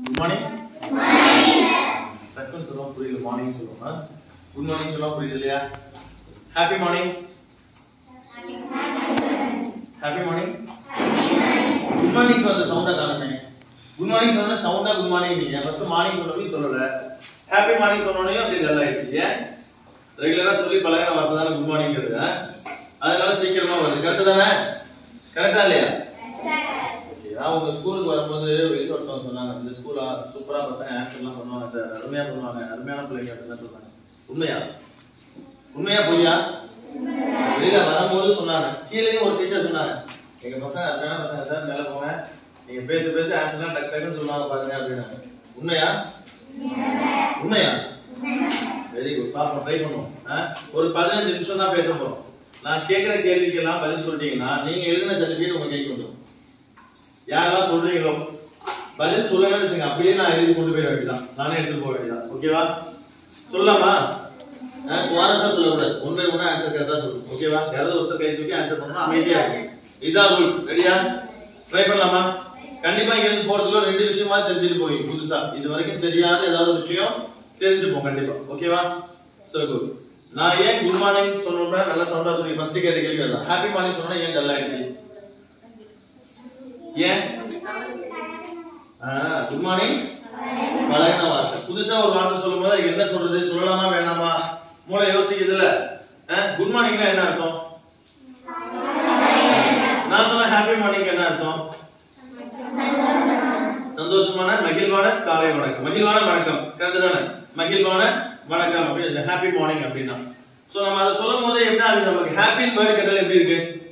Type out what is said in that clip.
Good morning டக்குன்னு சொல்லுவோம் புரியல மார்னிங் சொல்லுவோம் குட் மார்னிங் சொல்லுவோம் புரியுது இல்லையா happy morning happy morning good morning வந்து சவுண்டா காணுமே குட் மார்னிங் சொன்னா சவுண்டா குட் மார்னிங் நீங்க ஃபர்ஸ்ட் மார்னிங் சொன்னதையும் சொல்லல ஹாப்பி மார்னிங் சொன்னோனையும் அப்படி டல் ஆயிடுச்சு ஏன் ரெகுலரா சொல்லி பழகின வார்த்தை தானே குட் மார்னிங்கிறது ஆ? அதனால சீக்கிரமா வருது கரெக்ட் தானே கரெக்டா இல்லையா ஓகே நான் உங்க ஸ்கூலுக்கு வரும்போது வெளியே ஒருத்தவங்க சொன்னாங்க இந்த ஸ்கூலா சூப்பரா பசங்க ஆன்சர்லாம் பண்ணுவாங்க சார் அருமையா பண்ணுவாங்க அருமையான பிள்ளைங்க அப்படின்னு சொன்னாங்க உண்மையா உண்மையா பொய்யா வெளியில வரும்போது சொன்னாங்க கீழேயும் ஒரு டீச்சர் சொன்னாங்க எங்க பசங்க அருமையான பசங்க சார் மேல போங்க நீங்க பேச பேச ஆன்சர்லாம் டக்கு டக்குன்னு சொல்லுவாங்க பாருங்க அப்படின்னாங்க உண்மையா உண்மையா வெரி குட் பாப்போம் ட்ரை பண்ணுவோம் ஆ? ஒரு பதினஞ்சு நிமிஷம் தான் பேச போறோம் நான் கேட்கிற கேள்விக்கெல்லாம் பதில் சொல்லிட்டீங்கன்னா நீங்க எழுதின சர்டிபிகேட் உங்க கைக்கு வந்துடும் யாரெல்லாம் சொல்றீங்களோ பதில் சொல்லணும்னு வச்சுங்க அப்படியே நான் எழுதி கொண்டு போயிட வேண்டியதான் நானே எடுத்துட்டு போக வேண்டியதான் ஓகேவா சொல்லலாமா குவாரஸா சொல்லக்கூடாது ஒன் பை ஒன்னா ஆன்சர் கரெக்டா சொல்லணும் ஓகேவா யாராவது ஒருத்தர் கை தூக்கி ஆன்சர் பண்ணணும் அமைதியா இருக்கு இதான் ரூல்ஸ் ரெடியா ட்ரை பண்ணலாமா கண்டிப்பா இங்க இருந்து போறதுல ரெண்டு விஷயமா தெரிஞ்சுட்டு போய் புதுசா இது வரைக்கும் தெரியாத ஏதாவது ஒரு விஷயம் தெரிஞ்சுப்போம் கண்டிப்பா ஓகேவா சோ குட் நான் ஏன் குட் மார்னிங் சொன்னோம்னா நல்லா சவுண்டா சொல்லி ஃபர்ஸ்ட் கேட்ட கேள்வி அதான் ஹாப்பி மார்னிங் சொன்னா ஏன் டல் ஆயிடுச்சு ஏன் குட் மார்னிங் பழகின வார்த்தை புதுசா ஒரு வார்த்தை சொல்லும்போது அதுக்கு என்ன சொல்றது சொல்லலாமா வேணாமா மூளை யோசிக்குதுல்ல குட் மார்னிங்னா என்ன அர்த்தம் நான் சொன்ன ஹாப்பி மார்னிங் என்ன அர்த்தம் சந்தோஷமான மகிழ்வான காலை வணக்கம் மகிழ்வான வணக்கம் கரெக்ட் தானே மகிழ்வான வணக்கம் அப்படின்னு ஹாப்பி மார்னிங் அப்படின்னா சோ நம்ம அதை சொல்லும் போது எப்படி ஆகுது நமக்கு ஹாப்பி வேர்டு கேட்டால் எப்படி இருக்கு